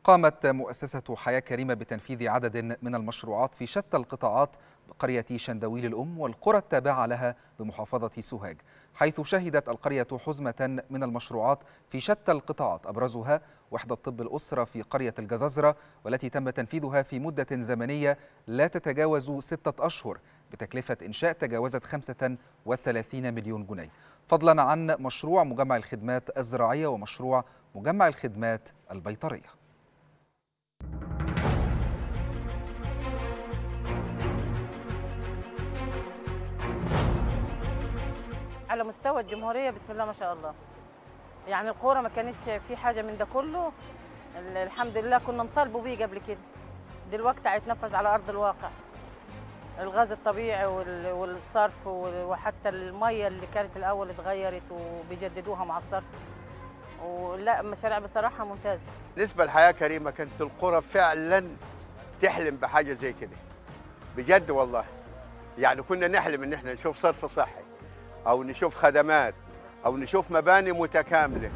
قامت مؤسسة حياة كريمة بتنفيذ عدد من المشروعات في شتى القطاعات بقرية شندويل الأم والقرى التابعة لها بمحافظة سوهاج حيث شهدت القرية حزمة من المشروعات في شتى القطاعات أبرزها وحدة طب الأسرة في قرية الجزازرة والتي تم تنفيذها في مدة زمنية لا تتجاوز ستة أشهر بتكلفة إنشاء تجاوزت 35 مليون جنيه فضلا عن مشروع مجمع الخدمات الزراعية ومشروع مجمع الخدمات البيطرية على مستوى الجمهورية بسم الله ما شاء الله يعني القرى ما كانش في حاجة من ده كله ال- الحمد لله كنا نطالبوا بيه قبل كده دلوقتي هيتنفذ على أرض الواقع الغاز الطبيعي وال- والصرف وال- وحتى المية اللي كانت الأول اتغيرت وبيجددوها مع الصرف ولا مشاريع بصراحة ممتازة بالنسبة لحياة كريمة كانت القرى فعلا تحلم بحاجة زي كده بجد والله يعني كنا نحلم ان احنا نشوف صرف صحي او نشوف خدمات او نشوف مباني متكاملة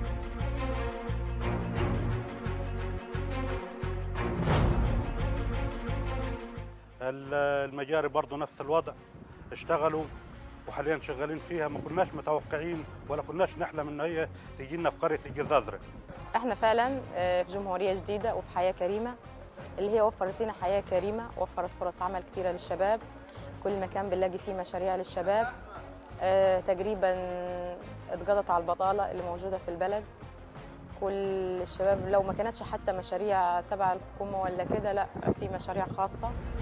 ال- المجاري برضه نفس الوضع اشتغلوا وحاليا شغالين فيها ما كناش متوقعين ولا كناش نحلم ان هي تيجي لنا في قريه الجزازره احنا فعلا آه، في جمهوريه جديده وفي حياه كريمه اللي هي وفرت لنا حياه كريمه وفرت فرص عمل كتيره للشباب كل مكان بنلاقي فيه مشاريع للشباب آه، تقريبا اتقضت على البطاله اللي موجوده في البلد كل الشباب لو ما كانتش حتى مشاريع تبع الحكومه ولا كده لا في مشاريع خاصه